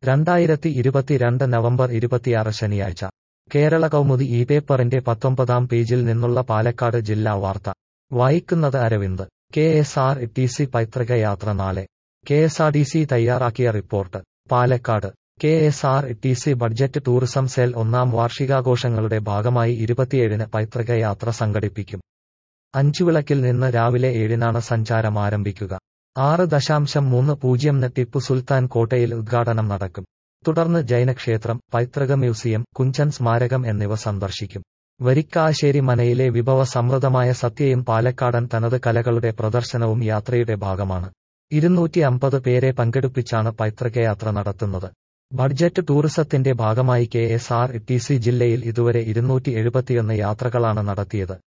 രണ്ടായിരത്തി ഇരുപത്തിരണ്ട് നവംബർ ഇരുപത്തിയാറ് ശനിയാഴ്ച കേരള കൗമുദി ഈ പേപ്പറിന്റെ പത്തൊമ്പതാം പേജിൽ നിന്നുള്ള പാലക്കാട് ജില്ലാ വാർത്ത വായിക്കുന്നത് Aravind K S R T C പൈതൃക യാത്ര നാളെ K S R T C തയ്യാറാക്കിയ report Palakkad K S R T C budget tourism cell ഒന്നാം വാർഷികാഘോഷങ്ങളുടെ ഭാഗമായി ഇരുപത്തിയേഴിന് പൈതൃക യാത്ര സംഘടിപ്പിക്കും അഞ്ചുവിളക്കിൽ നിന്ന് രാവിലെ ഏഴിനാണ് സഞ്ചാരം ആരംഭിക്കുക ആറ് ദശാംശം മൂന്ന് പൂജ്യംന് ടിപ്പു സുൽത്താൻ കോട്ടയിൽ ഉദ്ഘാടനം നടക്കും തുടർന്ന് ജൈനക്ഷേത്രം പൈതൃക മ്യൂസിയം കുഞ്ചൻ സ്മാരകം എന്നിവ സന്ദർശിക്കും വരിക്കാശ്ശേരി മനയിലെ വിഭവ സമൃദ്ധമായ സത്യയും പാലക്കാടൻ തനത് കലകളുടെ പ്രദർശനവും യാത്രയുടെ ഭാഗമാണ് ഇരുന്നൂറ്റി അമ്പത് പേരെ പങ്കെടുപ്പിച്ചാണ് പൈതൃകയാത്ര നടത്തുന്നത് ബഡ്ജറ്റ് ടൂറിസത്തിന്റെ ഭാഗമായി K S R T C ജില്ലയിൽ ഇതുവരെ ഇരുന്നൂറ്റി എഴുപത്തിയൊന്ന് യാത്രകളാണ് നടത്തിയത്